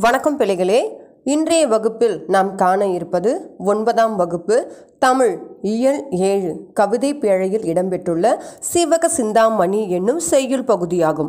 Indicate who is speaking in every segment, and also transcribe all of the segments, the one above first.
Speaker 1: வணக்கம் பிள்ளைகளே இன்றைய வகுப்பில் நாம் காண இருப்பது ஒன்பதாம் வகுப்பு தமிழ் இயல் ஏழு கவிதை பேழையில் இடம்பெற்றுள்ள சீவக சிந்தாமணி என்னும் செய்யுள் பகுதியாகும்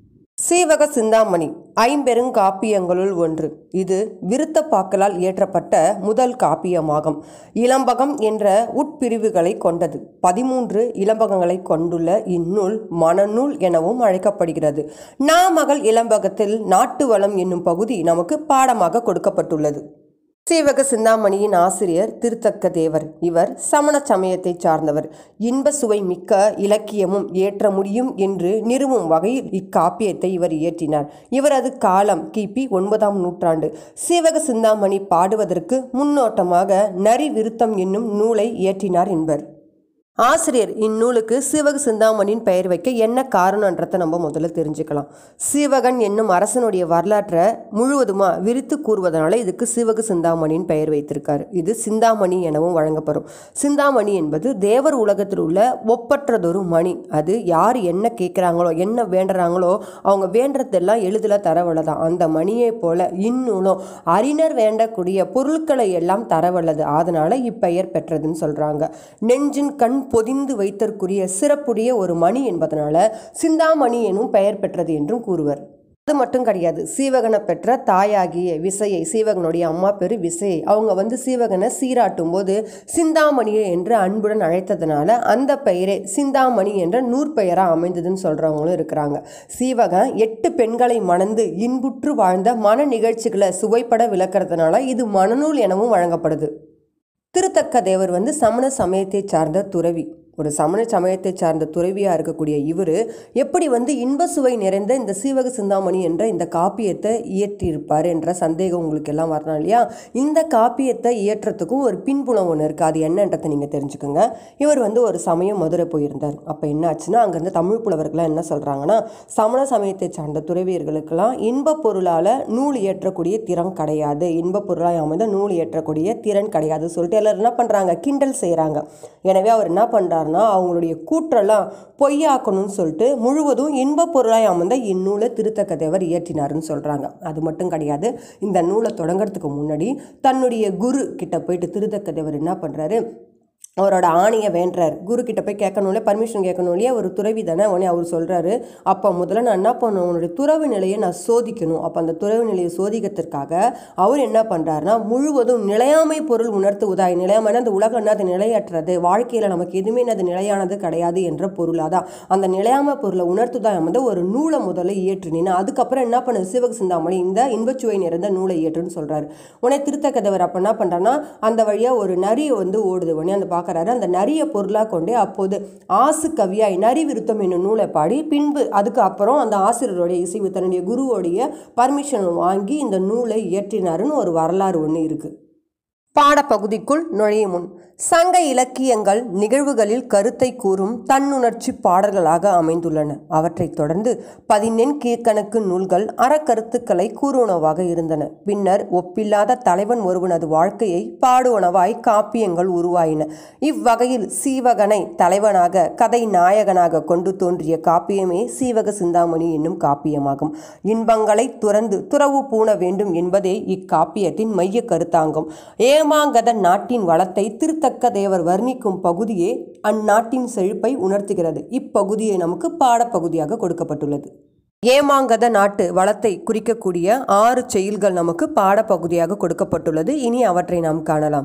Speaker 1: சீவக சிந்தாமணி ஐம்பெருங்காப்பியங்களுள் ஒன்று இது விருத்தப்பாக்களால் இயற்றப்பட்ட முதல் காப்பியமாகும் இளம்பகம் என்ற உட்பிரிவுகளை கொண்டது பதிமூன்று இளம்பகங்களை கொண்டுள்ள இந்நூல் மணநூல் எனவும் அழைக்கப்படுகிறது நாமகள் இளம்பகத்தில் நாட்டு வளம் என்னும் பகுதி நமக்கு பாடமாக கொடுக்கப்பட்டுள்ளது சீவக சிந்தாமணியின் ஆசிரியர் திருத்தக்க தேவர் இவர் சமண சமயத்தைச் சார்ந்தவர் இன்ப சுவை மிக்க இலக்கியமும் ஏற்ற முடியும் என்று நிறுவும் வகையில் இக்காப்பியத்தை இவர் இயற்றினார் இவரது காலம் கிபி ஒன்பதாம் நூற்றாண்டு சீவக சிந்தாமணி பாடுவதற்கு முன்னோட்டமாக நரி விருத்தம் என்னும் நூலை இயற்றினார் என்பர் ஆசிரியர் இந்நூலுக்கு சீவக சிந்தாமணியின் பெயர் வைக்க என்ன காரணன்றதை நம்ம முதல்ல தெரிஞ்சுக்கலாம் சீவகன் என்னும் அரசனுடைய வரலாற்றை முழுவதுமாக விரித்து கூறுவதனால இதுக்கு சீவக சிந்தாமணியின் பெயர் வைத்திருக்காரு இது சிந்தாமணி எனவும் வழங்கப்படும் சிந்தாமணி என்பது தேவர் உலகத்தில் உள்ள ஒப்பற்றதொரு மணி அது யார் என்ன கேட்குறாங்களோ என்ன வேண்டுறாங்களோ அவங்க வேண்டதெல்லாம் எளிதில் தரவல்லதான் அந்த மணியை போல இந்நூலும் அறிஞர் வேண்டக்கூடிய பொருட்களை எல்லாம் தரவல்லது அதனால இப்பெயர் பெற்றதுன்னு சொல்றாங்க நெஞ்சின் கண் பொதிந்து வைத்தற்குரிய சிறப்புடைய ஒரு மணி என்பதனால சிந்தாமணி எனும் பெயர் பெற்றது என்றும் கூறுவர் அது மட்டும் கிடையாது சீவகனை பெற்ற தாயாகிய விசையை சீவகனுடைய அம்மா பேரு விசையை அவங்க வந்து சீவகனை சீராட்டும் போது சிந்தாமணியை என்று அன்புடன் அழைத்ததுனால அந்த பெயரே சிந்தாமணி என்ற நூற்பெயராக அமைந்ததுன்னு சொல்கிறவங்களும் இருக்கிறாங்க சீவகன் எட்டு பெண்களை மணந்து இன்புற்று வாழ்ந்த மன நிகழ்ச்சிகளை சுவைப்பட விளக்கறதுனால இது மனநூல் எனவும் வழங்கப்படுது திருத்தக்க தேவர் வந்து சமண சமயத்தை சார்ந்த துறவி ஒரு சமண சமயத்தை சார்ந்த துறவியாக இருக்கக்கூடிய இவர் எப்படி வந்து இன்ப சுவை நிறைந்த இந்த சீவக சிந்தாமணி என்ற இந்த காப்பியத்தை இயற்றியிருப்பார் என்ற சந்தேகம் உங்களுக்கு எல்லாம் வரணும் இல்லையா இந்த காப்பியத்தை இயற்றத்துக்கும் ஒரு பின்புலம் ஒன்று இருக்குது அது என்னன்றதை நீங்கள் தெரிஞ்சுக்கோங்க இவர் வந்து ஒரு சமயம் மதுரை போயிருந்தார் அப்போ என்ன ஆச்சுன்னா அங்கேருந்து தமிழ் புலவர்கள்லாம் என்ன சொல்கிறாங்கன்னா சமண சமயத்தை சார்ந்த துறவியர்களுக்கெல்லாம் இன்ப பொருளால் நூல் இயற்றக்கூடிய திறன் கிடையாது இன்ப பொருளாக அமைந்த நூல் இயற்றக்கூடிய திறன் கிடையாது சொல்லிட்டு எல்லாரும் என்ன பண்ணுறாங்க கிண்டல் செய்கிறாங்க எனவே அவர் என்ன பண்ணுறாருன்னா அவங்களுடைய கூற்றெல்லாம் பொய்யாக்கணும்னு சொல்லிட்டு முழுவதும் இன்ப பொருளாய் அமர்ந்த இந்நூலை திருத்தக்க தேவர் இயற்றினாருன்னு சொல்கிறாங்க அது மட்டும் கிடையாது இந்த நூலை தொடங்குறதுக்கு முன்னாடி தன்னுடைய குரு கிட்ட போயிட்டு திருத்தக்க தேவர் என்ன பண்ணுறாரு அவரோட ஆணையை வேண்டுறார் குரு கிட்ட போய் கேட்கணும்ல பர்மிஷன் கேட்கணும் இல்லையா ஒரு துறவி தானே உடனே அவர் சொல்கிறாரு அப்போ முதல்ல நான் என்ன பண்ணணும் உன்னுடைய துறவு நிலையை நான் சோதிக்கணும் அப்போ அந்த துறவு நிலையை சோதிக்கிறதுக்காக அவர் என்ன பண்ணுறாருனா முழுவதும் நிலையாமை பொருள் உணர்த்துவதாய் நிலையாமைனா அந்த உலகம் என்ன அது நிலையற்றது வாழ்க்கையில் நமக்கு எதுவுமே அது நிலையானது கிடையாது என்ற பொருளாக தான் அந்த நிலையாமை பொருளை உணர்த்துதாய் வந்து ஒரு நூலை முதல்ல இயற்றினேன் அதுக்கப்புறம் என்ன பண்ணுது சிவக சிந்தாமணி இந்த இன்பச்சுவை நிறைந்த நூலை இயற்றுன்னு சொல்கிறாரு உடனே திருத்தக்கதவர் அப்போ என்ன பண்ணுறாருன்னா அந்த வழியாக ஒரு நரியை வந்து ஓடுது உடனே அந்த பார்க்குறாரு அந்த நரிய பொருளாக கொண்டு அப்போது ஆசு கவியாய் நரி விருத்தம் என்னும் நூலை பாடி பின்பு அதுக்கு அப்புறம் அந்த ஆசிரியருடைய இசைவு தன்னுடைய குருவோடைய பர்மிஷன் வாங்கி இந்த நூலை இயற்றினாருன்னு ஒரு வரலாறு ஒன்று இருக்குது பாடப்பகுதிக்குள் நுழையும் முன் சங்க இலக்கியங்கள் நிகழ்வுகளில் கருத்தை கூறும் தன்னுணர்ச்சி பாடல்களாக அமைந்துள்ளன அவற்றைத் தொடர்ந்து பதினெண் கீழ்கணக்கு நூல்கள் அறக்கருத்துக்களை கூறுவனவாக இருந்தன பின்னர் ஒப்பில்லாத தலைவன் ஒருவனது வாழ்க்கையை பாடுவனவாய் காப்பியங்கள் உருவாயின இவ்வகையில் சீவகனை தலைவனாக கதை நாயகனாக கொண்டு தோன்றிய காப்பியமே சீவக சிந்தாமணி என்னும் காப்பியமாகும் இன்பங்களை துறந்து துறவு பூண வேண்டும் என்பதே இக்காப்பியத்தின் மைய கருத்தாகும் ஏமாங்கத நாட்டின் வளத்தை திருத்தக்க தேவர் வர்ணிக்கும் பகுதியே அந்நாட்டின் செழிப்பை உணர்த்துகிறது இப்பகுதியை நமக்கு பாடப்பகுதியாக கொடுக்கப்பட்டுள்ளது ஏமாங்கத நாட்டு வளத்தை குறிக்கக்கூடிய ஆறு செயல்கள் நமக்கு பாடப்பகுதியாக கொடுக்கப்பட்டுள்ளது இனி அவற்றை நாம் காணலாம்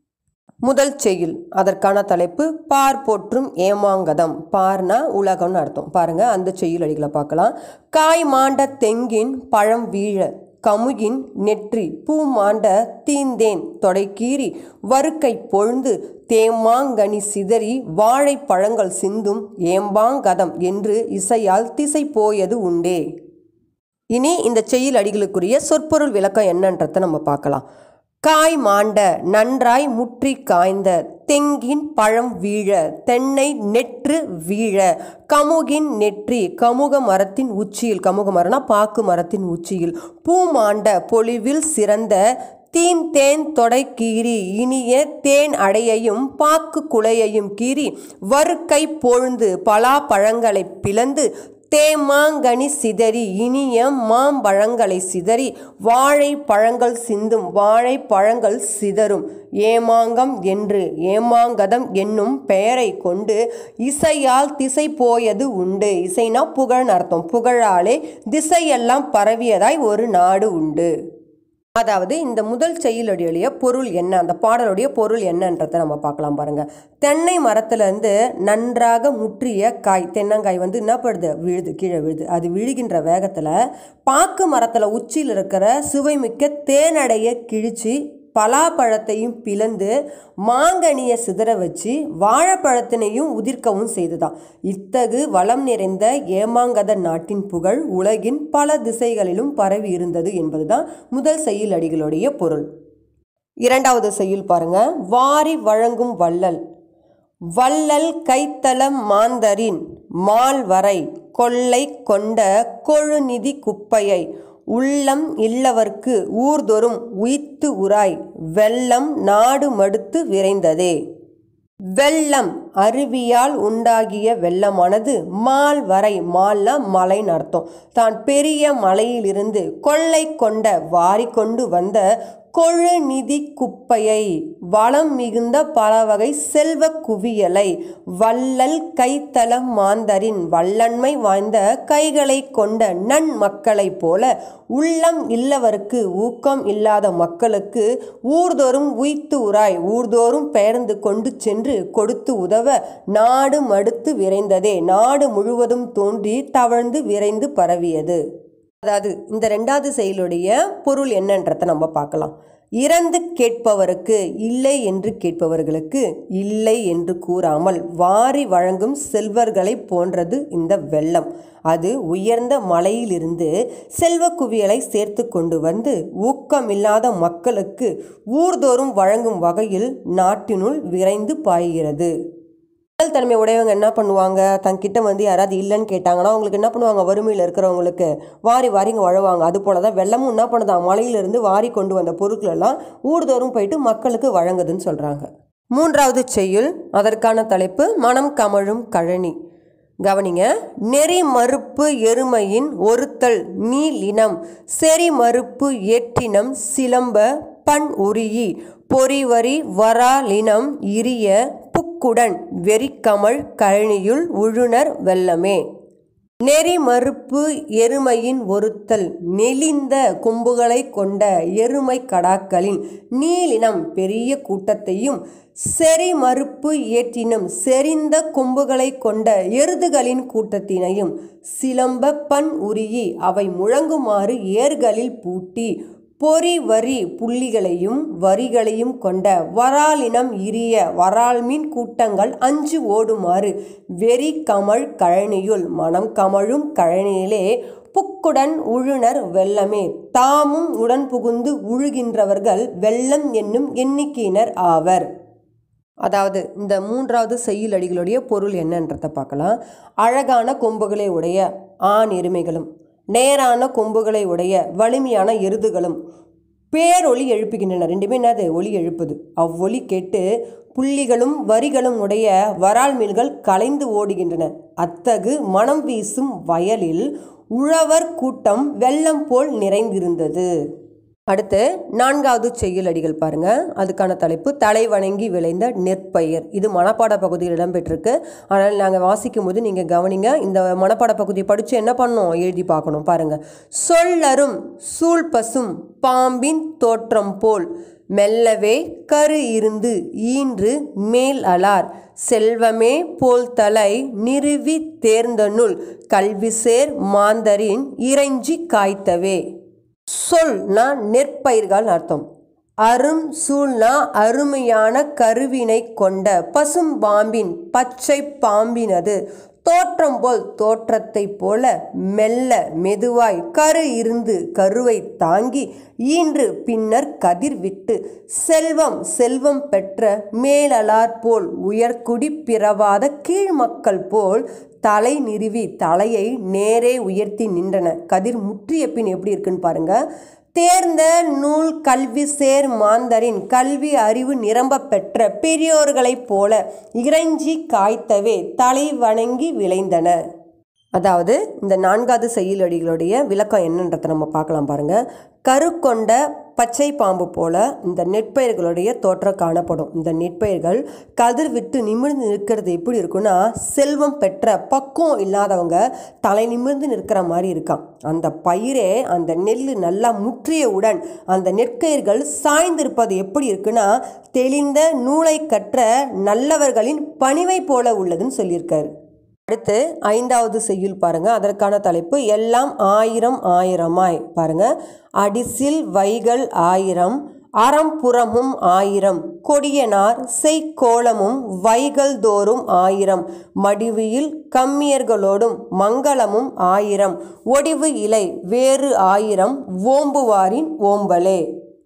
Speaker 1: முதல் செய்யுள் அதற்கான தலைப்பு பார் போற்றும் ஏமாங்கதம் பார்னா உலகம்னு அர்த்தம் பாருங்க அந்த செய்யுள் அடிகளை பார்க்கலாம் காய் மாண்ட தெங்கின் பழம் வீழ கமுகின் நெற்றி பூ மாண்ட தீந்தேன் தொடைக்கீறி வறுக்கை பொழுந்து தேமாங்கனி சிதறி வாழைப்பழங்கள் சிந்தும் ஏம்பாங்கதம் என்று இசையால் திசை போயது உண்டே இனி இந்த செய்யுள் அடிகளுக்குரிய சொற்பொருள் விளக்கம் என்னன்றதை நம்ம பார்க்கலாம் காய் மாண்ட நன்றாய் முற்றி காய்ந்த தெங்கின் பழம் வீழ தென்னை நெற்று வீழ கமுகின் நெற்றி கமுக மரத்தின் உச்சியில் கமுக மரம்னா பாக்கு மரத்தின் உச்சியில் பூமாண்ட பொலிவில் சிறந்த தீன் தேன் தொடை கீறி இனிய தேன் அடையையும் பாக்கு குலையையும் கீறி வறுக்கை பொழுந்து பலா பழங்களை பிளந்து தேமாங்கனி சிதறி இனிய மாம்பழங்களை சிதறி வாழை பழங்கள் சிந்தும் வாழை பழங்கள் சிதறும் ஏமாங்கம் என்று ஏமாங்கதம் என்னும் பெயரை கொண்டு இசையால் திசை போயது உண்டு இசைனா புகழ்னு அர்த்தம் புகழாலே திசையெல்லாம் பரவியதாய் ஒரு நாடு உண்டு அதாவது இந்த முதல் செயலுடைய பொருள் என்ன அந்த பாடலுடைய பொருள் என்னன்றதை நம்ம பார்க்கலாம் பாருங்க தென்னை மரத்துலேருந்து நன்றாக முற்றிய காய் தென்னங்காய் வந்து என்ன படுது விழுது கீழே விழுது அது விழுகின்ற வேகத்தில் பாக்கு மரத்தில் உச்சியில் இருக்கிற சுவைமிக்க தேனடைய கிழிச்சு பலாப்பழத்தையும் பிளந்து மாங்கனியை சிதற வச்சு வாழைப்பழத்தினையும் உதிர்க்கவும் செய்துதான் இத்தகு வளம் நிறைந்த ஏமாங்கத நாட்டின் புகழ் உலகின் பல திசைகளிலும் பரவி இருந்தது என்பதுதான் முதல் செய்யுள் அடிகளுடைய பொருள் இரண்டாவது செய்யுள் பாருங்க வாரி வழங்கும் வள்ளல் வள்ளல் கைத்தலம் மாந்தரின் மால்வரை கொள்ளை கொண்ட கொழுநிதி குப்பையை உள்ளம் இல்லவர்க்கு ஊர்தொறும் உய்த்து உராய் வெள்ளம் நாடு மடுத்து விரைந்ததே வெள்ளம் அருவியால் உண்டாகிய வெள்ளமானது மால் வரை மால்னா மலைன்னு அர்த்தம் தான் பெரிய மலையிலிருந்து கொள்ளை கொண்ட வாரி கொண்டு வந்த கொழு நிதி குப்பையை வளம் மிகுந்த பல வகை செல்வ குவியலை வள்ளல் கைத்தலம் மாந்தரின் வல்லன்மை வாய்ந்த கைகளை கொண்ட நன் மக்களைப் போல உள்ளம் இல்லவருக்கு ஊக்கம் இல்லாத மக்களுக்கு ஊர்தோறும் உய்த்து உராய் ஊர்தோறும் பெயர்ந்து கொண்டு சென்று கொடுத்து உதவ நாடு மடுத்து விரைந்ததே நாடு முழுவதும் தோன்றி தவழ்ந்து விரைந்து பரவியது அதாவது இந்த ரெண்டாவது செயலுடைய பொருள் என்னன்றதை நம்ம பார்க்கலாம் இறந்து கேட்பவருக்கு இல்லை என்று கேட்பவர்களுக்கு இல்லை என்று கூறாமல் வாரி வழங்கும் செல்வர்களை போன்றது இந்த வெள்ளம் அது உயர்ந்த மலையிலிருந்து செல்வ குவியலை சேர்த்து கொண்டு வந்து ஊக்கமில்லாத மக்களுக்கு ஊர்தோறும் வழங்கும் வகையில் நாட்டினுள் விரைந்து பாய்கிறது முதல் தன்மை உடையவங்க என்ன பண்ணுவாங்க தங்கிட்ட வந்து யாராவது இல்லைன்னு கேட்டாங்கன்னா அவங்களுக்கு என்ன பண்ணுவாங்க வறுமையில் இருக்கிறவங்களுக்கு வாரி வாரி இங்கே வழுவாங்க அது போல தான் வெள்ளமும் என்ன பண்ணுதான் மலையிலிருந்து வாரி கொண்டு வந்த பொருட்கள் எல்லாம் ஊர்தோறும் போயிட்டு மக்களுக்கு வழங்குதுன்னு சொல்கிறாங்க மூன்றாவது செய்யுள் அதற்கான தலைப்பு மனம் கமழும் கழனி கவனிங்க நெறி மறுப்பு எருமையின் ஒருத்தல் நீல் இனம் செறி மறுப்பு ஏற்றினம் சிலம்ப பண் உரியி பொறிவரி வராலினம் இரிய புக்குடன் வெறிக்கமழ் கழனியுள் உழுனர் வெள்ளமே நெறி மறுப்பு எருமையின் ஒருத்தல் நெளிந்த கொம்புகளை கொண்ட எருமை கடாக்களின் நீலினம் பெரிய கூட்டத்தையும் செறி மறுப்பு ஏற்றினும் செறிந்த கொம்புகளை கொண்ட எருதுகளின் கூட்டத்தினையும் சிலம்ப பண் உருகி அவை முழங்குமாறு ஏர்களில் பூட்டி பொறி வரி புள்ளிகளையும் வரிகளையும் கொண்ட வராலினம் இரிய வரால்மீன் கூட்டங்கள் அஞ்சு ஓடுமாறு வெறி கமழ் கழனியுள் மனம் கமழும் கழனியிலே புக்குடன் உழுனர் வெள்ளமே தாமும் உடன் புகுந்து உழுகின்றவர்கள் வெள்ளம் என்னும் எண்ணிக்கையினர் ஆவர் அதாவது இந்த மூன்றாவது செய்யுள் அடிகளுடைய பொருள் என்னன்றதை பார்க்கலாம் அழகான கொம்புகளை உடைய ஆண் எருமைகளும் நேரான கொம்புகளை உடைய வலிமையான எருதுகளும் பேரொளி எழுப்புகின்றன ரெண்டுமே என்னது ஒளி எழுப்புது அவ்வொலி கேட்டு புள்ளிகளும் வரிகளும் உடைய வரால் மீன்கள் கலைந்து ஓடுகின்றன அத்தகு மனம் வீசும் வயலில் உழவர் கூட்டம் வெள்ளம் போல் நிறைந்திருந்தது அடுத்து நான்காவது செய்யுள் அடிகள் பாருங்க அதுக்கான தலைப்பு தலை வணங்கி விளைந்த நெற்பயிர் இது மனப்பாட பகுதியில் இடம்பெற்றிருக்கு ஆனால் நாங்கள் வாசிக்கும் போது நீங்கள் கவனிங்க இந்த மனப்பாட பகுதியை படித்து என்ன பண்ணணும் எழுதி பார்க்கணும் பாருங்க சொல்லரும் சூழ்பசும் பாம்பின் தோற்றம் போல் மெல்லவே கரு இருந்து ஈன்று மேல் அலார் செல்வமே போல் தலை நிறுவி தேர்ந்தனுள் கல்விசேர் மாந்தரின் இறைஞ்சி காய்த்தவே சொல்னா நெற்பயிர்கள் அர்த்தம் அரும் சூழ்னா அருமையான கருவினை கொண்ட பசும்பாம்பின் பச்சை பாம்பினது தோற்றம் போல் தோற்றத்தைப் போல மெல்ல மெதுவாய் கரு இருந்து கருவை தாங்கி ஈன்று பின்னர் கதிர் விட்டு செல்வம் செல்வம் பெற்ற மேலலார் போல் உயர்குடி பிறவாத கீழ்மக்கள் போல் தலை நிறுவி தலையை நேரே உயர்த்தி நின்றன கதிர் முற்றிய பின் எப்படி இருக்குன்னு பாருங்க தேர்ந்த நூல் கல்வி சேர் மாந்தரின் கல்வி அறிவு நிரம்ப பெற்ற பெரியோர்களைப் போல இறைஞ்சி காய்த்தவே தலை வணங்கி விளைந்தன அதாவது இந்த நான்காவது செய்யுளடிகளுடைய விளக்கம் என்னன்றதை நம்ம பார்க்கலாம் பாருங்க கரு கொண்ட பச்சை பாம்பு போல இந்த நெற்பயிர்களுடைய தோற்றம் காணப்படும் இந்த நெற்பயிர்கள் கதிர் விட்டு நிமிர்ந்து நிற்கிறது எப்படி இருக்குன்னா செல்வம் பெற்ற பக்குவம் இல்லாதவங்க தலை நிமிர்ந்து நிற்கிற மாதிரி இருக்கான் அந்த பயிரே அந்த நெல் நல்லா முற்றியவுடன் அந்த நெற்கயிர்கள் சாய்ந்திருப்பது எப்படி இருக்குன்னா தெளிந்த நூலை கற்ற நல்லவர்களின் பணிவை போல உள்ளதுன்னு சொல்லியிருக்காரு அடுத்து ஐந்தாவது செய்யுள் பாருங்க அதற்கான தலைப்பு எல்லாம் ஆயிரம் ஆயிரமாய் பாருங்க அடிசில் வைகள் ஆயிரம் அறம்புறமும் ஆயிரம் கொடியனார் செய்கோளமும் வைகள் தோறும் ஆயிரம் மடிவியில் கம்மியர்களோடும் மங்களமும் ஆயிரம் ஒடிவு இலை வேறு ஆயிரம் ஓம்புவாரின் ஓம்பலே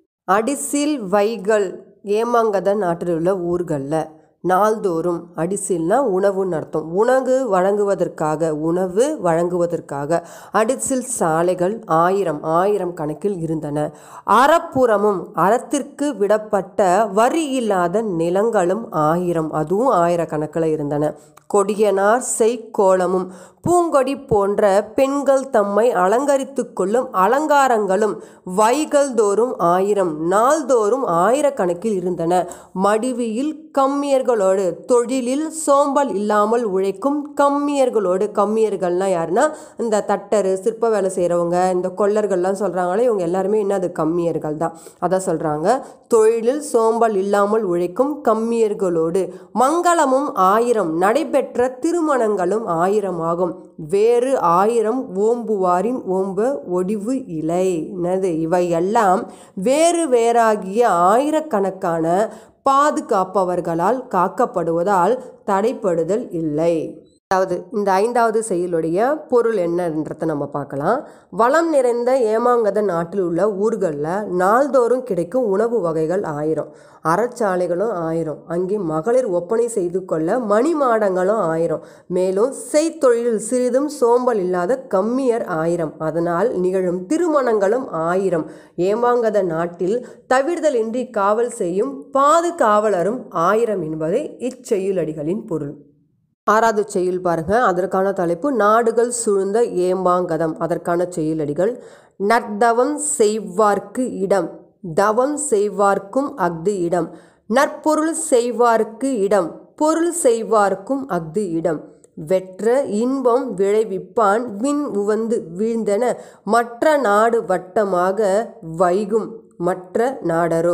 Speaker 1: அடிசில் வைகள் ஏமாங்கத நாட்டில் உள்ள ஊர்களில் நாள்தோறும் அடிசில்னா உணவுன்னு அர்த்தம் உணவு வழங்குவதற்காக உணவு வழங்குவதற்காக அடிசில் சாலைகள் ஆயிரம் ஆயிரம் கணக்கில் இருந்தன அறப்புறமும் அறத்திற்கு விடப்பட்ட வரி இல்லாத நிலங்களும் ஆயிரம் அதுவும் ஆயிரக்கணக்கில் இருந்தன கொடியனார் செய்கோளமும் பூங்கொடி போன்ற பெண்கள் தம்மை அலங்கரித்து கொள்ளும் அலங்காரங்களும் வைகள் தோறும் ஆயிரம் நாள்தோறும் ஆயிரக்கணக்கில் இருந்தன மடிவியில் கம்மியர்களோடு தொழிலில் சோம்பல் இல்லாமல் உழைக்கும் கம்மியர்களோடு கம்மியர்கள்னா யாருன்னா இந்த தட்டரு சிற்ப வேலை செய்கிறவங்க இந்த கொள்ளர்கள்லாம் சொல்கிறாங்களே இவங்க எல்லாருமே என்ன அது கம்மியர்கள் தான் அதான் சொல்கிறாங்க தொழிலில் சோம்பல் இல்லாமல் உழைக்கும் கம்மியர்களோடு மங்களமும் ஆயிரம் நடைபெற்ற திருமணங்களும் ஆயிரம் ஆகும் வேறு ஆயிரம் ஓம்புவாரின் ஓம்ப ஒடிவு இலை என்னது இவையெல்லாம் வேறு வேறாகிய ஆயிரக்கணக்கான பாதுகாப்பவர்களால் காக்கப்படுவதால் தடைப்படுதல் இல்லை அதாவது இந்த ஐந்தாவது செயலுடைய பொருள் என்னன்றதை நம்ம பார்க்கலாம் வளம் நிறைந்த ஏமாங்கத நாட்டில் உள்ள ஊர்களில் நாள்தோறும் கிடைக்கும் உணவு வகைகள் ஆயிரம் அறச்சாலைகளும் ஆயிரம் அங்கே மகளிர் ஒப்பனை செய்து கொள்ள மணி மாடங்களும் ஆயிரம் மேலும் செய்தொழிலில் சிறிதும் சோம்பல் இல்லாத கம்மியர் ஆயிரம் அதனால் நிகழும் திருமணங்களும் ஆயிரம் ஏமாங்கத நாட்டில் தவிர்தலின்றி காவல் செய்யும் பாதுகாவலரும் ஆயிரம் என்பதே இச்செய்யுளடிகளின் பொருள் ஆறாவது செய்யுள் பாருங்க அதற்கான தலைப்பு நாடுகள் சூழ்ந்த ஏம்பாங்கதம் அதற்கான செய்யுளடிகள் நற்தவம் செய்வார்க்கு இடம் தவம் செய்வார்க்கும் அஃது இடம் நற்பொருள் செய்வார்க்கு இடம் பொருள் செய்வார்க்கும் அஃது இடம் வெற்ற இன்பம் விளைவிப்பான் விண் உவந்து வீழ்ந்தன மற்ற நாடு வட்டமாக வைகும் மற்ற நாடரோ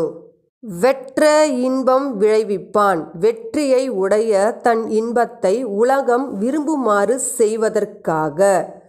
Speaker 1: வெற்ற இன்பம் விளைவிப்பான் வெற்றியை உடைய தன் இன்பத்தை உலகம் விரும்புமாறு செய்வதற்காக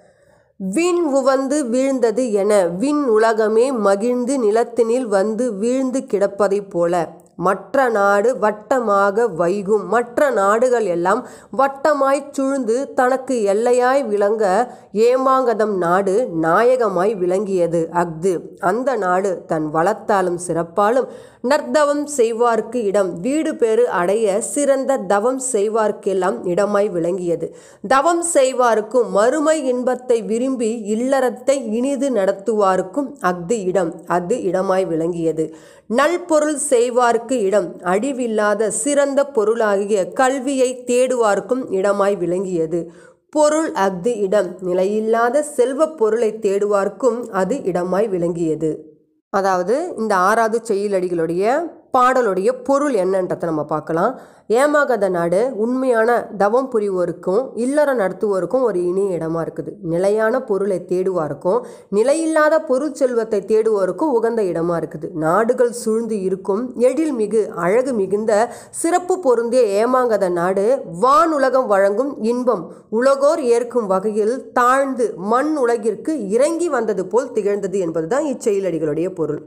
Speaker 1: விண் உவந்து வீழ்ந்தது என விண் உலகமே மகிழ்ந்து நிலத்தினில் வந்து வீழ்ந்து கிடப்பதைப் போல மற்ற நாடு வட்டமாக வைகும் மற்ற நாடுகள் எல்லாம் வட்டமாய் சூழ்ந்து தனக்கு எல்லையாய் விளங்க ஏமாங்கதம் நாடு நாயகமாய் விளங்கியது அஃது அந்த நாடு தன் வளத்தாலும் சிறப்பாலும் நற்தவம் செய்வார்க்கு இடம் வீடு பேறு அடைய சிறந்த தவம் செய்வார்க்கெல்லாம் இடமாய் விளங்கியது தவம் செய்வார்க்கும் மறுமை இன்பத்தை விரும்பி இல்லறத்தை இனிது நடத்துவார்க்கும் அஃது இடம் அது இடமாய் விளங்கியது நல்பொருள் செய்வார்க்கு இடம் அழிவில்லாத சிறந்த பொருளாகிய கல்வியை தேடுவார்க்கும் இடமாய் விளங்கியது பொருள் அஃது இடம் நிலையில்லாத செல்வப் பொருளை தேடுவார்க்கும் அது இடமாய் விளங்கியது அதாவது இந்த ஆறாவது செய்யுளடிகளுடைய பாடலுடைய பொருள் என்னன்றதை நம்ம பார்க்கலாம் ஏமாகத நாடு உண்மையான தவம் புரிவோருக்கும் இல்லறம் நடத்துவோருக்கும் ஒரு இனிய இடமா இருக்குது நிலையான பொருளை தேடுவாருக்கும் நிலையில்லாத பொருள் செல்வத்தை தேடுவோருக்கும் உகந்த இடமா இருக்குது நாடுகள் சூழ்ந்து இருக்கும் எழில் மிகு அழகு மிகுந்த சிறப்பு பொருந்திய ஏமாங்கத நாடு வானுலகம் வழங்கும் இன்பம் உலகோர் ஏற்கும் வகையில் தாழ்ந்து மண் உலகிற்கு இறங்கி வந்தது போல் திகழ்ந்தது என்பதுதான் இச்செயலடிகளுடைய பொருள்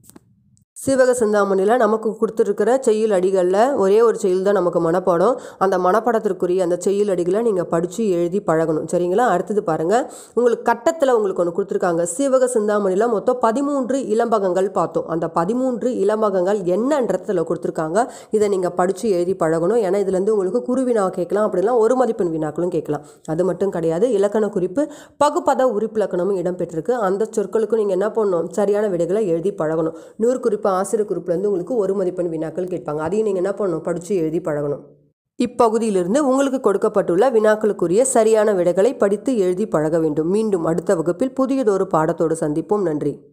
Speaker 1: சிவக சிந்தாமணியில் நமக்கு கொடுத்துருக்கிற செய்யுள் அடிகளில் ஒரே ஒரு செய்யுள் தான் நமக்கு மனப்பாடம் அந்த மனப்பாடத்திற்குரிய அந்த செய்யுள் அடிகளை நீங்கள் படித்து எழுதி பழகணும் சரிங்களா அடுத்தது பாருங்கள் உங்களுக்கு கட்டத்தில் உங்களுக்கு ஒன்று கொடுத்துருக்காங்க சிவக சிந்தாமணியில் மொத்தம் பதிமூன்று இளம்பகங்கள் பார்த்தோம் அந்த பதிமூன்று இளம்பகங்கள் என்னன்றதில் கொடுத்துருக்காங்க இதை நீங்கள் படித்து எழுதி பழகணும் ஏன்னா இதுலேருந்து உங்களுக்கு குருவினா கேட்கலாம் அப்படிலாம் ஒரு மதிப்பெண் வினாக்களும் கேட்கலாம் அது மட்டும் கிடையாது இலக்கண குறிப்பு பகுப்பத உறுப்பிலக்கணமும் இடம்பெற்றிருக்கு அந்த சொற்களுக்கும் நீங்கள் என்ன பண்ணணும் சரியான விடைகளை எழுதி பழகணும் நூறு குறிப்பு ஆசிரியர் குறிப்புலேருந்து உங்களுக்கு ஒரு மதிப்பெண் வினாக்கள் கேட்பாங்க அதையும் நீங்கள் என்ன பண்ணணும் படித்து எழுதி பழகணும் இப்பகுதியிலிருந்து உங்களுக்கு கொடுக்கப்பட்டுள்ள வினாக்களுக்குரிய சரியான விடைகளை படித்து எழுதி பழக வேண்டும் மீண்டும் அடுத்த வகுப்பில் புதியதொரு பாடத்தோடு சந்திப்போம் நன்றி